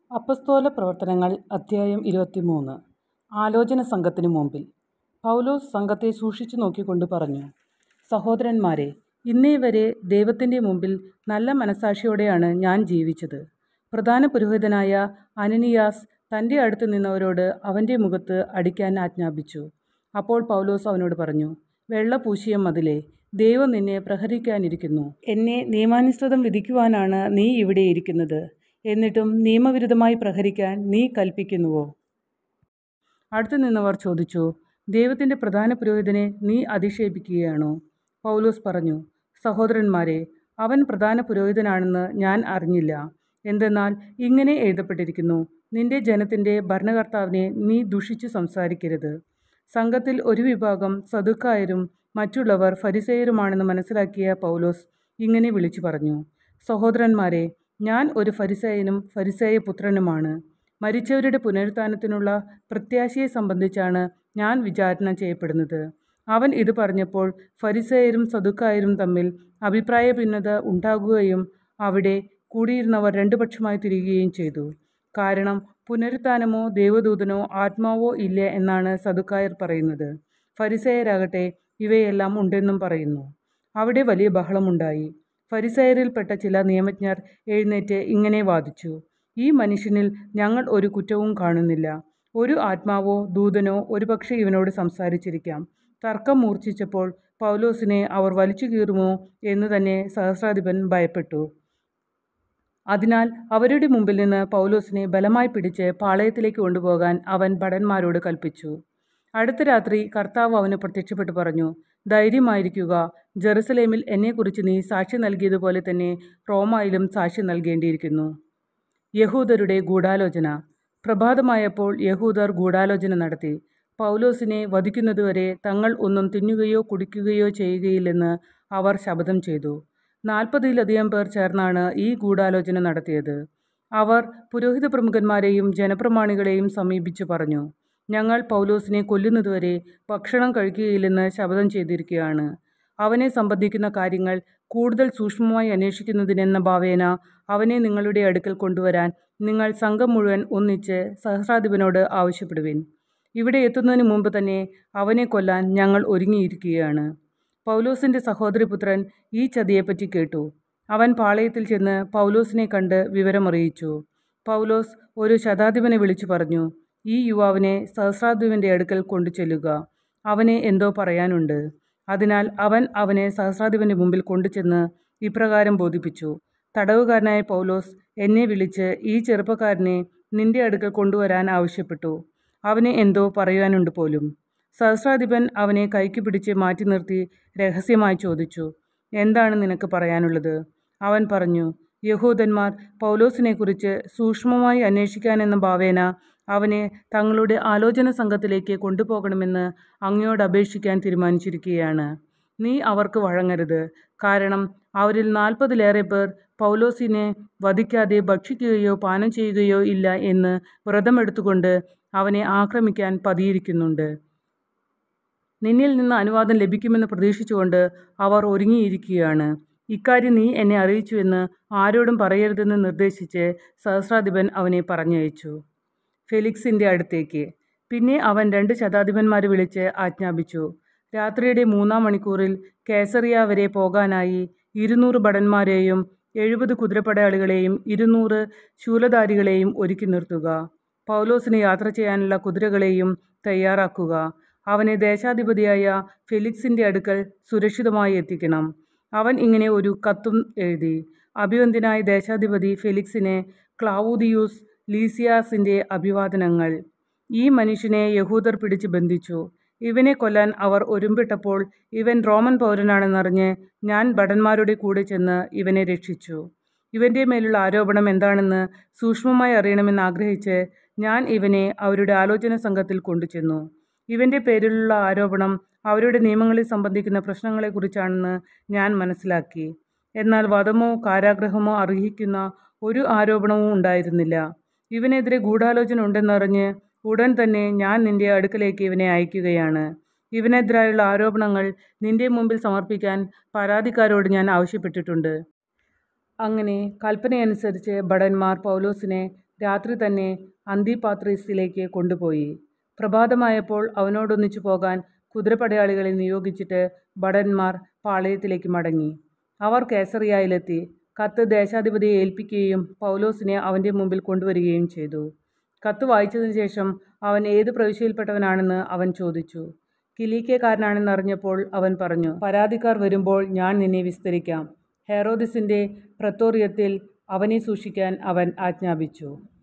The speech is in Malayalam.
അപ്പസ്തോല പ്രവർത്തനങ്ങൾ അദ്ധ്യായം ഇരുപത്തിമൂന്ന് ആലോചന സംഘത്തിനു മുമ്പിൽ പൗലോസ് സംഘത്തെ സൂക്ഷിച്ചു നോക്കിക്കൊണ്ട് പറഞ്ഞു സഹോദരന്മാരെ ഇന്നേ വരെ ദൈവത്തിൻ്റെ മുമ്പിൽ നല്ല മനസ്സാക്ഷിയോടെയാണ് ഞാൻ ജീവിച്ചത് പ്രധാന പുരോഹിതനായ അനനിയാസ് തൻ്റെ അടുത്ത് നിന്നവരോട് അവൻ്റെ മുഖത്ത് അടിക്കാൻ ആജ്ഞാപിച്ചു അപ്പോൾ പൗലോസ് അവനോട് പറഞ്ഞു വെള്ള പൂശിയ മതിലേ ദൈവം നിന്നെ പ്രഹരിക്കാനിരിക്കുന്നു എന്നെ നിയമാനുസൃതം വിധിക്കുവാനാണ് നീ ഇവിടെ ഇരിക്കുന്നത് എന്നിട്ടും നിയമവിരുദ്ധമായി പ്രഹരിക്കാൻ നീ കൽപ്പിക്കുന്നുവോ അടുത്തു നിന്നവർ ചോദിച്ചു ദൈവത്തിൻ്റെ പ്രധാന പുരോഹിതനെ നീ അധിക്ഷേപിക്കുകയാണോ പൗലോസ് പറഞ്ഞു സഹോദരന്മാരെ അവൻ പ്രധാന പുരോഹിതനാണെന്ന് ഞാൻ അറിഞ്ഞില്ല എന്തെന്നാൽ ഇങ്ങനെ എഴുതപ്പെട്ടിരിക്കുന്നു നിന്റെ ജനത്തിൻ്റെ ഭരണകർത്താവിനെ നീ ദുഷിച്ചു സംസാരിക്കരുത് സംഘത്തിൽ ഒരു വിഭാഗം സദുക്കായരും മറ്റുള്ളവർ ഫരിസേയരുമാണെന്ന് മനസ്സിലാക്കിയ പൗലോസ് ഇങ്ങനെ വിളിച്ചു പറഞ്ഞു സഹോദരന്മാരെ ഞാൻ ഒരു ഫരിസേയനും ഫരിസേയ പുത്രനുമാണ് മരിച്ചവരുടെ പുനരുത്ഥാനത്തിനുള്ള പ്രത്യാശയെ സംബന്ധിച്ചാണ് ഞാൻ വിചാരണ ചെയ്യപ്പെടുന്നത് അവൻ ഇത് പറഞ്ഞപ്പോൾ ഫരിസേയരും സദുക്കായരും തമ്മിൽ അഭിപ്രായ ഭിന്നത ഉണ്ടാകുകയും അവിടെ കൂടിയിരുന്നവർ രണ്ടു പക്ഷമായി തിരികുകയും ചെയ്തു കാരണം പുനരുത്ഥാനമോ ദേവദൂതനോ ആത്മാവോ ഇല്ല എന്നാണ് സദുക്കായർ പറയുന്നത് ഫരിസേയരാകട്ടെ ഇവയെല്ലാം ഉണ്ടെന്നും പറയുന്നു അവിടെ വലിയ ബഹളമുണ്ടായി ഫരിസേയരിൽപ്പെട്ട ചില നിയമജ്ഞർ എഴുന്നേറ്റ് ഇങ്ങനെ വാദിച്ചു ഈ മനുഷ്യനിൽ ഞങ്ങൾ ഒരു കുറ്റവും കാണുന്നില്ല ഒരു ആത്മാവോ ദൂതനോ ഒരുപക്ഷെ ഇവനോട് സംസാരിച്ചിരിക്കാം തർക്കം മൂർച്ഛിച്ചപ്പോൾ പൗലോസിനെ അവർ വലിച്ചു കീറുമോ എന്ന് തന്നെ സഹസ്രാധിപൻ ഭയപ്പെട്ടു അതിനാൽ അവരുടെ മുമ്പിൽ നിന്ന് പൗലോസിനെ ബലമായി പിടിച്ച് പാളയത്തിലേക്ക് കൊണ്ടുപോകാൻ അവൻ ഭടന്മാരോട് കൽപ്പിച്ചു അടുത്ത രാത്രി കർത്താവ് അവന് പ്രത്യക്ഷപ്പെട്ടു പറഞ്ഞു ധൈര്യമായിരിക്കുക ജെറുസലേമിൽ എന്നെക്കുറിച്ച് നീ സാക്ഷി നൽകിയതുപോലെ തന്നെ റോമായിലും സാക്ഷി നൽകേണ്ടിയിരിക്കുന്നു യഹൂദരുടെ ഗൂഢാലോചന പ്രഭാതമായപ്പോൾ യഹൂദർ ഗൂഢാലോചന നടത്തി പൗലോസിനെ വധിക്കുന്നതുവരെ തങ്ങൾ ഒന്നും തിന്നുകയോ കുടിക്കുകയോ ചെയ്യുകയില്ലെന്ന് അവർ ശപഥം ചെയ്തു നാൽപ്പതിലധികം പേർ ചേർന്നാണ് ഈ ഗൂഢാലോചന നടത്തിയത് അവർ പുരോഹിത പ്രമുഖന്മാരെയും ജനപ്രമാണികളെയും സമീപിച്ചു പറഞ്ഞു ഞങ്ങൾ പൗലോസിനെ കൊല്ലുന്നതുവരെ ഭക്ഷണം കഴിക്കുകയില്ലെന്ന് ശപഥം ചെയ്തിരിക്കുകയാണ് അവനെ സംബന്ധിക്കുന്ന കാര്യങ്ങൾ കൂടുതൽ സൂക്ഷ്മമായി അന്വേഷിക്കുന്നതിനെന്ന ഭാവേന അവനെ നിങ്ങളുടെ അടുക്കൽ കൊണ്ടുവരാൻ നിങ്ങൾ സംഘം മുഴുവൻ ഒന്നിച്ച് സഹസ്രാധിപനോട് ആവശ്യപ്പെടുവിൻ ഇവിടെ എത്തുന്നതിന് മുമ്പ് തന്നെ അവനെ കൊല്ലാൻ ഞങ്ങൾ ഒരുങ്ങിയിരിക്കുകയാണ് പൗലോസിൻ്റെ സഹോദരിപുത്രൻ ഈ ചതിയെപ്പറ്റി കേട്ടു അവൻ പാളയത്തിൽ ചെന്ന് പൗലോസിനെ കണ്ട് വിവരമറിയിച്ചു പൗലോസ് ഒരു ശതാധിപനെ വിളിച്ചു പറഞ്ഞു ഈ യുവാവിനെ സഹസ്രാധിപൻ്റെ അടുക്കൽ കൊണ്ടു ചെല്ലുക അവനെ എന്തോ പറയാനുണ്ട് അതിനാൽ അവൻ അവനെ സഹസ്രാധിപൻ്റെ മുമ്പിൽ കൊണ്ടുചെന്ന് ഇപ്രകാരം ബോധിപ്പിച്ചു തടവുകാരനായ പൗലോസ് എന്നെ വിളിച്ച് ഈ ചെറുപ്പക്കാരനെ നിന്റെ അടുക്കൽ കൊണ്ടുവരാൻ ആവശ്യപ്പെട്ടു അവനെ എന്തോ പറയാനുണ്ട് പോലും സഹസ്രാധിപൻ അവനെ കൈക്ക് പിടിച്ച് മാറ്റി നിർത്തി രഹസ്യമായി ചോദിച്ചു എന്താണ് നിനക്ക് പറയാനുള്ളത് അവൻ പറഞ്ഞു യഹൂദന്മാർ പൗലോസിനെക്കുറിച്ച് സൂക്ഷ്മമായി അന്വേഷിക്കാനെന്ന ഭാവേന അവനെ തങ്ങളുടെ ആലോചന സംഘത്തിലേക്ക് കൊണ്ടുപോകണമെന്ന് അങ്ങയോട് അപേക്ഷിക്കാൻ തീരുമാനിച്ചിരിക്കുകയാണ് നീ അവർക്ക് വഴങ്ങരുത് കാരണം അവരിൽ നാൽപ്പതിലേറെ പേർ പൗലോസിനെ വധിക്കാതെ ഭക്ഷിക്കുകയോ പാനം ചെയ്യുകയോ ഇല്ല എന്ന് വ്രതമെടുത്തുകൊണ്ട് അവനെ ആക്രമിക്കാൻ പതിയിരിക്കുന്നുണ്ട് നിന്നിൽ നിന്ന് അനുവാദം ലഭിക്കുമെന്ന് പ്രതീക്ഷിച്ചുകൊണ്ട് അവർ ഒരുങ്ങിയിരിക്കുകയാണ് ഇക്കാര്യം നീ എന്നെ അറിയിച്ചുവെന്ന് ആരോടും പറയരുതെന്ന് നിർദ്ദേശിച്ച് സഹസ്രാധിപൻ അവനെ പറഞ്ഞയച്ചു ഫെലിക്സിൻ്റെ അടുത്തേക്ക് പിന്നെ അവൻ രണ്ട് ശതാധിപന്മാരെ വിളിച്ച് ആജ്ഞാപിച്ചു രാത്രിയുടെ മൂന്നാം മണിക്കൂറിൽ കേസറിയ വരെ പോകാനായി ഇരുന്നൂറ് ഭടന്മാരെയും എഴുപത് കുതിരപ്പടയാളികളെയും ഇരുന്നൂറ് ശൂലധാരികളെയും ഒരുക്കി നിർത്തുക പൗലോസിന് യാത്ര ചെയ്യാനുള്ള കുതിരകളെയും തയ്യാറാക്കുക അവനെ ദേശാധിപതിയായ ഫെലിക്സിൻ്റെ അടുക്കൽ സുരക്ഷിതമായി എത്തിക്കണം അവൻ ഇങ്ങനെ ഒരു കത്തും എഴുതി അഭിവന്ദ്യനായ ദേശാധിപതി ഫെലിക്സിനെ ക്ലാവൂദിയൂസ് ലീസിയാസിൻ്റെ അഭിവാദനങ്ങൾ ഈ മനുഷ്യനെ യഹൂദർ പിടിച്ച് ബന്ധിച്ചു ഇവനെ കൊല്ലാൻ അവർ ഒരുമ്പിട്ടപ്പോൾ ഇവൻ റോമൻ പൗരനാണെന്നറിഞ്ഞ് ഞാൻ ഭടന്മാരുടെ കൂടെ ചെന്ന് ഇവനെ രക്ഷിച്ചു ഇവൻ്റെ മേലുള്ള ആരോപണം എന്താണെന്ന് സൂക്ഷ്മമായി അറിയണമെന്ന് ആഗ്രഹിച്ച് ഞാൻ ഇവനെ അവരുടെ ആലോചന സംഘത്തിൽ കൊണ്ടുചെന്നു ഇവൻ്റെ പേരിലുള്ള ആരോപണം അവരുടെ നിയമങ്ങളെ സംബന്ധിക്കുന്ന പ്രശ്നങ്ങളെക്കുറിച്ചാണെന്ന് ഞാൻ മനസ്സിലാക്കി എന്നാൽ വധമോ കാരാഗ്രഹമോ അർഹിക്കുന്ന ഒരു ആരോപണവും ഉണ്ടായിരുന്നില്ല ഇവനെതിരെ ഗൂഢാലോചന ഉണ്ടെന്നറിഞ്ഞ് ഉടൻ തന്നെ ഞാൻ നിന്റെ അടുക്കലേക്ക് ഇവനെ അയക്കുകയാണ് ഇവനെതിരായുള്ള ആരോപണങ്ങൾ നിന്റെ മുമ്പിൽ സമർപ്പിക്കാൻ പരാതിക്കാരോട് ഞാൻ ആവശ്യപ്പെട്ടിട്ടുണ്ട് അങ്ങനെ കൽപ്പനയനുസരിച്ച് ഭടന്മാർ പൗലോസിനെ രാത്രി തന്നെ അന്തിപാത്രീസിലേക്ക് കൊണ്ടുപോയി പ്രഭാതമായപ്പോൾ അവനോടൊന്നിച്ചു പോകാൻ കുതിരപ്പടയാളികളെ നിയോഗിച്ചിട്ട് ഭടന്മാർ പാളയത്തിലേക്ക് മടങ്ങി അവർ കേസറിയായിലെത്തി കത്ത് ദേശാധിപതിയെ ഏൽപ്പിക്കുകയും പൗലോസിനെ അവൻ്റെ മുമ്പിൽ കൊണ്ടുവരികയും ചെയ്തു കത്ത് വായിച്ചതിനു ശേഷം അവൻ ഏത് പ്രവിശ്യയിൽപ്പെട്ടവനാണെന്ന് അവൻ ചോദിച്ചു കിലീക്കക്കാരനാണെന്നറിഞ്ഞപ്പോൾ അവൻ പറഞ്ഞു പരാതിക്കാർ വരുമ്പോൾ ഞാൻ നിന്നെ വിസ്തരിക്കാം ഹെറോദിസിൻ്റെ പ്രത്തോറിയത്തിൽ അവനെ സൂക്ഷിക്കാൻ അവൻ ആജ്ഞാപിച്ചു